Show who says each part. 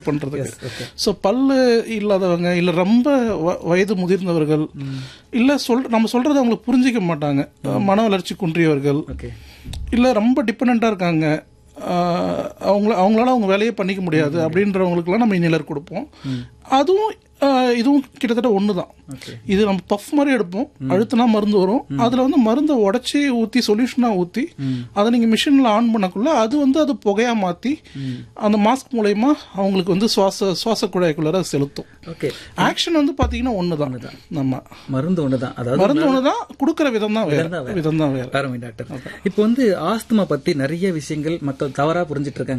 Speaker 1: பண்றதுக்கு ஸோ பல்லு இல்லாதவங்க இல்ல ரொம்ப வ- வயது முதிர்ந்தவர்கள் இல்ல சொல் நம்ம சொல்றதை அவங்களுக்கு புரிஞ்சிக்க மாட்டாங்க மன வளர்ச்சி குன்றியவர்கள்
Speaker 2: ஓகே
Speaker 1: இல்ல ரொம்ப டிபெண்டா இருக்காங்க ஆஹ் அவங்கள அவங்களால அவங்க வேலையே பண்ணிக்க முடியாது அப்படின்றவங்களுக்குலாம் நம்ம இன்ஹேலர் கொடுப்போம் அதுவும் ஆஹ் இதுவும் கிட்டத்தட்ட ஒன்று தான்
Speaker 2: ஓகே
Speaker 1: இது நம்ம பஃப் மாதிரி எடுப்போம் அழுத்தினா மருந்து வரும் அதுல வந்து மருந்தை உடைச்சி ஊத்தி சொல்யூஷனா ஊத்தி அதை நீங்க மிஷின்ல ஆன் பண்ணக்குள்ள அது வந்து அது புகையா மாத்தி அந்த மாஸ்க் மூலயமா அவங்களுக்கு வந்து சுவாச சுவாச குழாய்க்குள்ளார அது செலுத்தும்
Speaker 2: ஓகே
Speaker 1: ஆக்ஷன் வந்து பாத்தீங்கன்னா ஒண்ணுதான் நம்ம
Speaker 2: மருந்து ஒண்ணுதான் அதாவது
Speaker 1: மருந்து ஒண்ணுதான் கொடுக்கற விதம் தான் வேற விதம் தான் வேற
Speaker 2: அருமை டாக்டர் இப்போ வந்து ஆஸ்துமா பத்தி நிறைய விஷயங்கள் மக்கள் தவறா புரிஞ்சிட்டு இருக்காங்க